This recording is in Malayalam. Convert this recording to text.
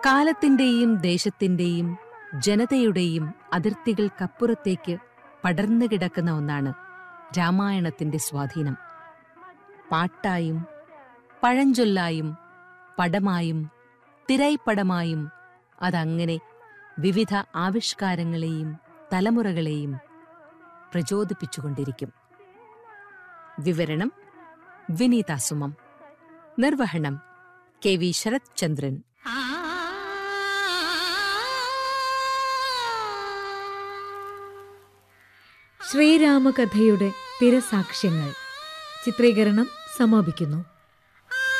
കാലത്തിന്റെയും ദേശത്തിന്റെയും ജനതയുടെയും അതിർത്തികൾക്കപ്പുറത്തേക്ക് പടർന്നു കിടക്കുന്ന ഒന്നാണ് രാമായണത്തിന്റെ സ്വാധീനം പാട്ടായും പഴഞ്ചൊല്ലായും പടമായും തിരൈപ്പടമായും അതങ്ങനെ വിവിധ ആവിഷ്കാരങ്ങളെയും തലമുറകളെയും പ്രചോദിപ്പിച്ചുകൊണ്ടിരിക്കും വിവരണം വിനീത സുമം നിർവഹണം കെ വി ശരത് ചന്ദ്രൻ ശ്രീരാമകഥയുടെ തിരസാക്ഷ്യങ്ങൾ ചിത്രീകരണം സമാപിക്കുന്നു